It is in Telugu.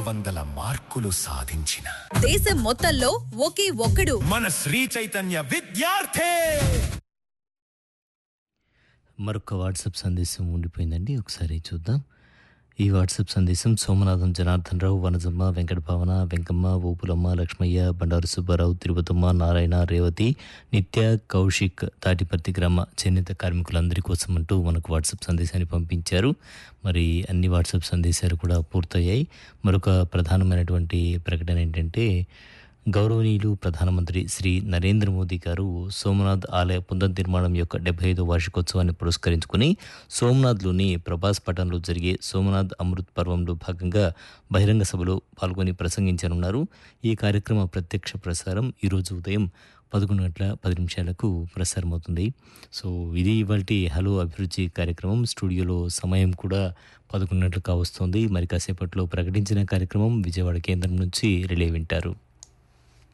వందల మార్కులు సాధించిన దేశం మొత్తంలో ఒకే ఒక్కడు మన శ్రీ చైతన్య విద్యార్థి మరొక వాట్సాప్ సందేశం ఉండిపోయిందండి ఒకసారి చూద్దాం ఈ వాట్సాప్ సందేశం సోమనాథం జనార్దన్ రావు వనజమ్మ వెంకట భావన వెంకమ్మ ఓపులమ్మ లక్ష్మయ్య బండారు సుబ్బారావు తిరుపతమ్మ నారాయణ రేవతి నిత్య కౌశిక్ తాటిపర్తి గ్రామ చేనేత కార్మికులందరి కోసం అంటూ మనకు వాట్సాప్ సందేశాన్ని పంపించారు మరి అన్ని వాట్సాప్ సందేశాలు కూడా పూర్తయ్యాయి మరొక ప్రధానమైనటువంటి ప్రకటన ఏంటంటే గౌరవనీయులు ప్రధానమంత్రి శ్రీ నరేంద్ర మోదీ గారు సోమనాథ్ ఆలయ పునర్నిర్మాణం యొక్క డెబ్బై ఐదో వార్షికోత్సవాన్ని పురస్కరించుకుని సోమనాథ్లోని ప్రభాస్ పట్టణంలో జరిగే సోమనాథ్ అమృత్ పర్వంలో భాగంగా బహిరంగ సభలో పాల్గొని ప్రసంగించనున్నారు ఈ కార్యక్రమ ప్రత్యక్ష ప్రసారం ఈరోజు ఉదయం పదకొండు గంటల పది నిమిషాలకు ప్రసారమవుతుంది సో ఇది ఇవాళ హలో అభిరుచి కార్యక్రమం స్టూడియోలో సమయం కూడా పదకొండు గంటలకు వస్తుంది మరి కాసేపట్లో ప్రకటించిన కార్యక్రమం విజయవాడ కేంద్రం నుంచి రిలే వింటారు